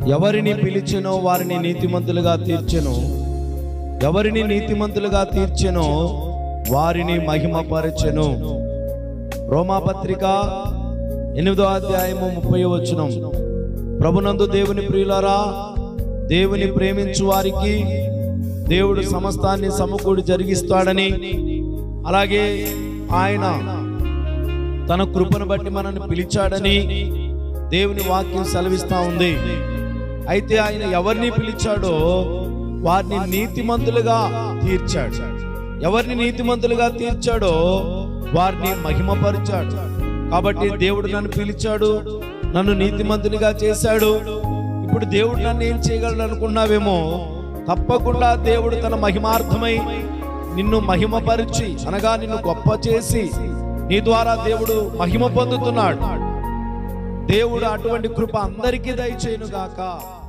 ఎవరిని పిలిచెనో వారిని నీతిమంతులుగా తీర్చెను ఎవరిని నీతిమంతులుగా తీర్చెనో వారిని మహిమపరచెను రోమాపత్రిక ఎనిమిదో అధ్యాయము ముప్పై వచనం ప్రభునందు దేవుని ప్రియులారా దేవుని ప్రేమించు వారికి దేవుడు సమస్తాన్ని సమకూడి జరిగిస్తాడని అలాగే ఆయన తన కృపను బట్టి మనల్ని పిలిచాడని దేవుని వాక్యం సెలవిస్తా ఉంది అయితే ఆయన ఎవరిని పిలిచాడో వారిని నీతిమంతులుగా తీర్చాడు ఎవరిని నీతిమంతులుగా తీర్చాడో వారిని మహిమపరిచాడు కాబట్టి దేవుడు నన్ను పిలిచాడు నన్ను నీతిమంతునిగా చేశాడు ఇప్పుడు దేవుడు నన్ను ఏం చేయగలడు అనుకున్నావేమో తప్పకుండా దేవుడు తన మహిమార్థమై నిన్ను మహిమపరిచి అనగా నిన్ను గొప్ప చేసి నీ ద్వారా దేవుడు మహిమ పొందుతున్నాడు దేవుడు అటువంటి కృప అందరికీ దయచేయును గాక